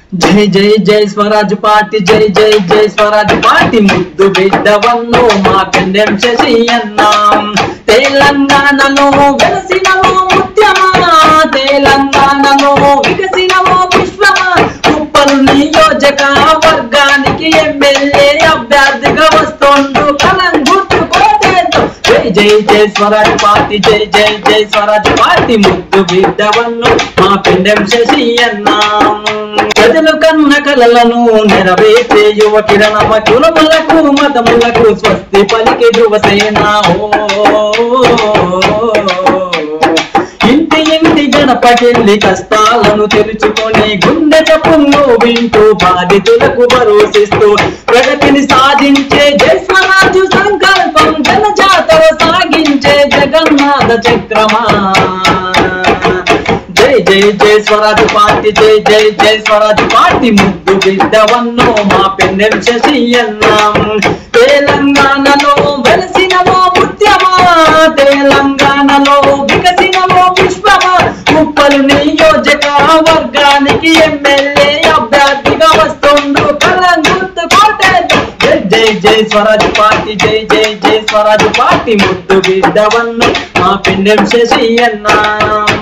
జై జై జై స్వరాజ్ పార్టీ జై జై జై స్వరాజ్ పార్టీ ముద్దు బిడ్డవన్ను మా పెండెం శశి అన్నాం తెలంగాణలో వెలసినవో ముత్యమా తెలంగాణలో వికసినవో విశ్వమా కుప్పలు నియోజక వర్గానికి ఎమ్మెల్యే అభ్యర్థిగా వస్తుండు కలం గుర్తు కోటేద్దాం జై జై జై స్వరాజ్ పార్టీ జై జై జై స్వరాజ్ పార్టీ ముద్దు బిడ్డవన్ను మా పెండెం శశి అన్నాం ప్రజలు కన్న కలలను నెరవేర్చే యువ కిరణమ కులములకు మతములకు స్వస్తి పలికి ధృవసేన ఇంటి ఇంటి గడపకెళ్ళి కష్టాలను తెలుసుకొని గుండె చప్పుల్లో వింటూ బాధితులకు భరోసిస్తూ ప్రగతిని సాధించే జై స్వరాజు సంకల్పం జనజాతర సాగించే జగన్నాథ చక్రమా జై జై జై స్వరాజ్ పార్టీ జై జై జై స్వరాజ్ పార్టీ ముద్దు బిడ్డవన్ను మా పెన్నెం శశి అన్నాం తెలంగాణలో వెలసినవో ముత్యమా తెలంగాణలో వికసినవో పుష్పమా ముప్పలు నియోజక వర్గానికి ఎమ్మెల్యే అభ్యర్థిగా వస్తుండు కలం గుర్తు కోటేద్దాం జై జై జై స్వరాజ్ పార్టీ జై జై జై స్వరాజ్ పార్టీ ముద్దు బిడ్డవన్ను మా పెన్నెం శశి అన్నాం